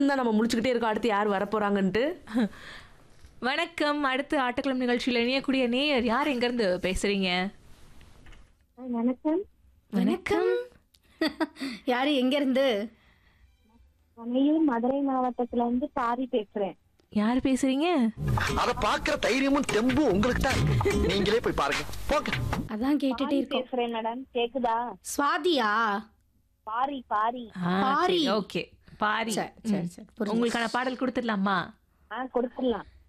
தான் நம்ம முழிச்சுக்கிட்டே இருக்கோம் அடுத்து யார் வரப்போறாங்கன்ட்டு வணக்கம் அடுத்து ஆட்டக்கிழமை நிகழ்ச்சியில் இணையக்கூடிய நேயர் யார் எங்கேருந்து பேசுறீங்க வணக்கம் வணக்கம் யாரு எங்க இருந்து அன்னையூர் மதுரை மாவட்டத்துல இருந்து பாரி பேசுறேன் யார் பேசுறீங்க அத பாக்குற தைரியமும் தெம்பும் உங்களுக்கு தான் இருக்கு. நீங்களே போய் பாருங்க போங்க அதான் கேட்டுட்டே பாரி இருக்கோம் பேசுறேன் மேடம் கேக்குதா சுவாதியா பாரி பாரி பாரி. ஓகே பாரி சரி, சரி, ம். சரி, புரிஞ்சுது. உங்களுக்கான பாடல் கொடுத்துடலாமா ஆ கொடுத்துடலாம்